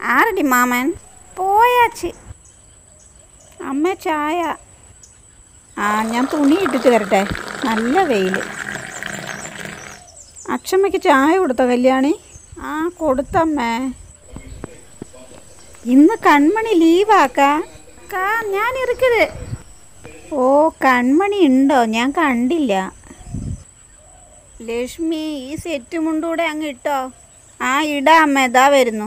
ആരടി മാമൻ പോയാച്ച് അമ്മ ചായ ആ ഞാൻ തുണി ഇട്ടിട്ട് വരട്ടെ നല്ല വെയിൽ അച്ഛമ്മയ്ക്ക് ചായ കൊടുത്തോ കല്യാണി ആ കൊടുത്തമ്മേ ഇന്ന് കൺമണി ലീവാക്കാ കാ ഞാൻ ഇരിക്കുത് ഓ കൺമണി ഉണ്ടോ ഞാൻ കണ്ടില്ല ലക്ഷ്മി ഈ സെറ്റ് മുണ്ടൂടെ അങ്ങ് ഇട്ടോ ആ ഇടാ അമ്മ ഇതാ വരുന്നു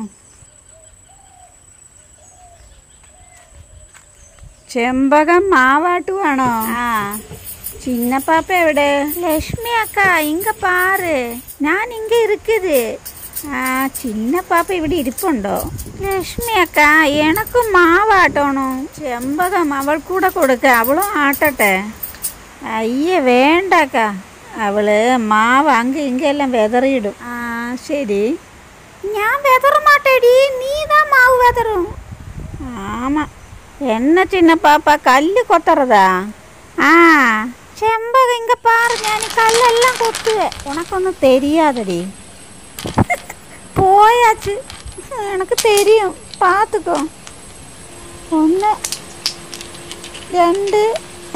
ചെമ്പകം മാവാട്ടുവാണോ ആ ചിന്നപ്പാപ്പ എവിടെ ലക്ഷ്മി അക്ക ഇങ്ക പാറ് ഞാൻ ഇങ്ക ഇരിക്കുത് ആ ചിന്നപ്പാപ്പ ഇവിടെ ഇരിപ്പുണ്ടോ ലക്ഷ്മി അക്ക എനക്കും മാവാട്ടോണോ ചെമ്പകം അവൾ കൂടെ കൊടുക്ക അവളും ആട്ടട്ടെ അയ്യേ വേണ്ടക്ക അവള് മാവ് അങ്ക ഇങ്കെല്ലാം വെതറിയിടും ആ ശരി ഞാൻ വെതറുമാട്ടേടി നീതാ മാവ് വെതറും ആമാ என்ன சின்ன பாப்பா கல்லு கொத்துறதா ஆ செம்பக இங்க பாரு ഞാൻ ഈ കല്ലെല്ലാം കൊത്തുവേ ഉനക്കൊന്നും தெரியாதடி പോയാച്ച് എനക്ക് தெரியும் பார்த்துக்கோ ഒന്ന് രണ്ട്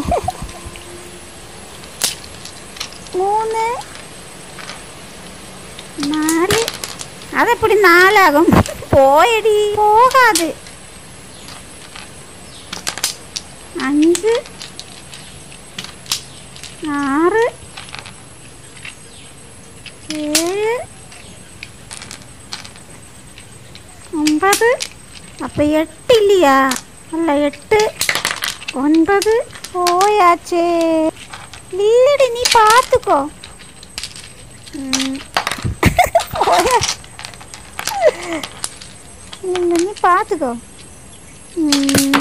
മൂന്ന് നാല് അതെപ്പടി നാലാകും പോയടി പോകാതെ അഞ്ച് ആറ് ഏഴ് ഒമ്പത് അപ്പം എട്ടില്ലയാ അല്ല എട്ട് ഒൻപത് പോയാച്ചേ ഇല്ലടി നീ പാത്തുക്കോ ഉം. പോയാ ഇല്ല നീ പാത്തുക്കോ ഉം.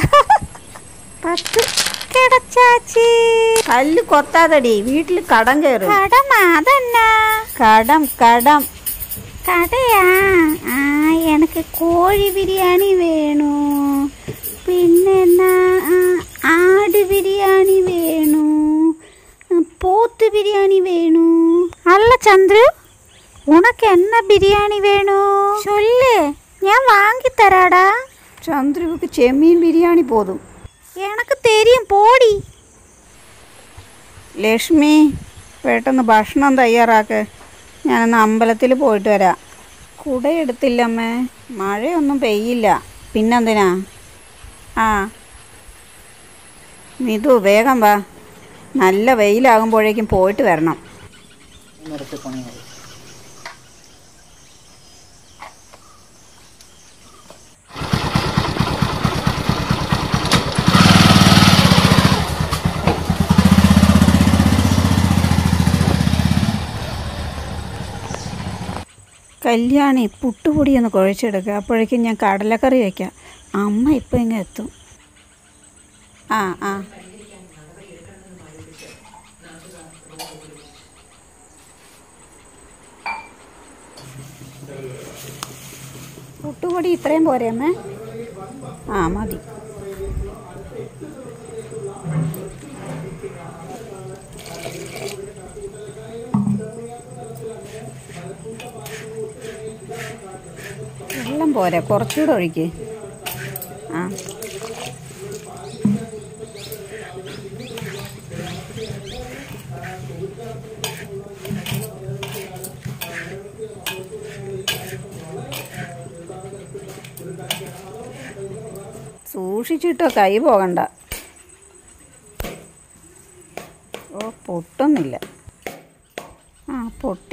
പത്ത് കിടച്ചാച്ചി കല്ല് കൊത്താതടി വീട്ടിൽ കടം കയറും കടം അതന്നാ കടം കടം കടയാ ആ എനിക്ക് കോഴി ബിരിയാണി വേണു പിന്നെ എന്നാ ആ, ആട് ബിരിയാണി വേണു ആ, പോത്ത് ബിരിയാണി വേണു അല്ല ചന്ദ്രു ഉനക്ക് என்ன ബിരിയാണി വേണു ചൊല്ല് ഞാൻ വാങ്ങിത്തരാടാ ചന്ദ്രുവുക്ക് ചെമ്മീൻ ബിരിയാണി പോതും എനക്ക് തെരിയും പോടി ലക്ഷ്മി പെട്ടെന്ന് ഭക്ഷണം തയ്യാറാക്ക് ഞാനൊന്ന് അമ്പലത്തിൽ പോയിട്ട് വരാം കുട എടുത്തില്ലമ്മേ മഴയൊന്നും പെയ്യില്ല പിന്നെന്തിനാ ആ മിതു വേഗം വാ നല്ല വെയിലാകുമ്പോഴേക്കും പോയിട്ട് വരണം നിർത്തി പണി മതി കല്യാണി പുട്ടുപൊടി ഒന്ന് കുഴച്ചെടുക്കുക അപ്പോഴേക്കും ഞാൻ കടലക്കറി വയ്ക്കാം അമ്മ ഇപ്പം ഇങ്ങ് എത്തും ആ ആ പുട്ടുപൊടി ഇത്രയും പോരെ അമ്മേ ആ മതി വെള്ളം പോരെ കുറച്ചുകൂടെ ഒഴിക്ക് ആ സൂക്ഷിച്ചിട്ടോ കൈ പോകണ്ട ഓ പൊട്ടുന്നില്ല ആ പൊട്ടി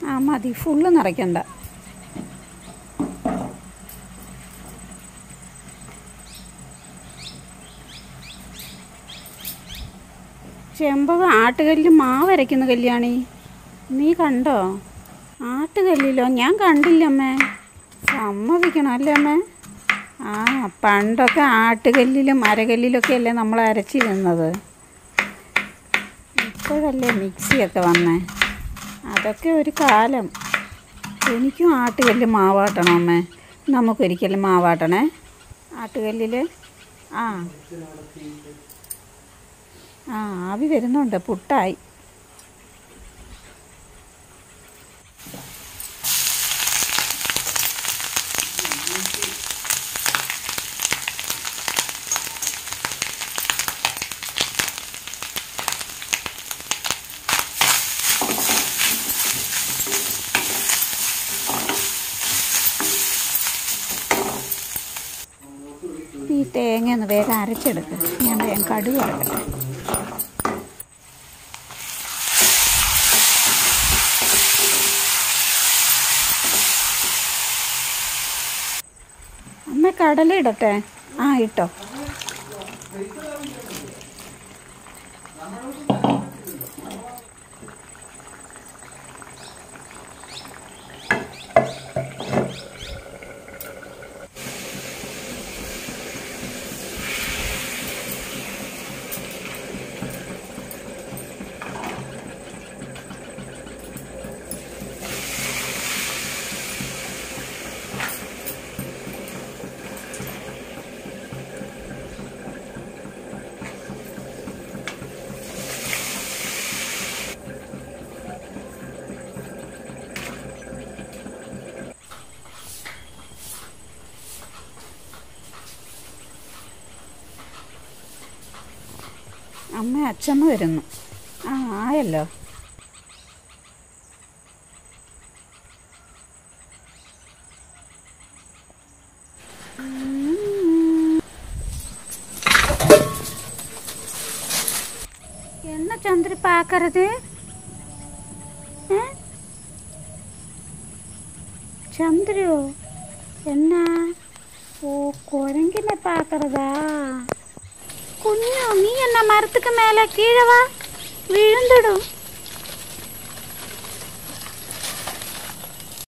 ആ മതി ഫുള്ള് നിറയ്ക്കണ്ട ചെമ്പകം ആട്ടുകല്ലിൽ മാവ് അരയ്ക്കുന്ന കല്യാണി നീ കണ്ടോ ആട്ടുകല്ലിലോ ഞാൻ കണ്ടില്ലമ്മേ സമ്മതിക്കണം അല്ലേ അമ്മേ ആ പണ്ടൊക്കെ ആട്ടുകല്ലിലും അരകല്ലിലൊക്കെ അല്ലേ നമ്മൾ അരച്ചിരുന്നത് ഇപ്പോഴല്ലേ മിക്സിയൊക്കെ വന്നേ അതൊക്കെ ഒരു കാലം എനിക്കും ആട്ടുകല്ല് മാവാട്ടണം അമ്മേ നമുക്കൊരിക്കലും മാവാട്ടണേ ആട്ടുകല്ലിൽ ആ ആ ആവി വരുന്നുണ്ട് പുട്ടായി ഈ തേങ്ങ ഒന്ന് വേഗം അരച്ചെടുക്ക് ഞാൻ വേഗം കടുക് ഇറക്കട്ടെ അമ്മ കടല ഇടട്ടെ ആ ഇട്ടോ അമ്മ അച്ഛമ്മ വരുന്നു ആ ആയല്ലോ என்ன சந்திரி பார்க்கறது ചന്ദ്രു എന്നാ ഓ കുരങ്കിനെ പാക്കറതാ കുഞ്ഞു നീ എന്നാ മരത്തുക്ക് മേലെ കീഴവാ വീഴുന്നിടും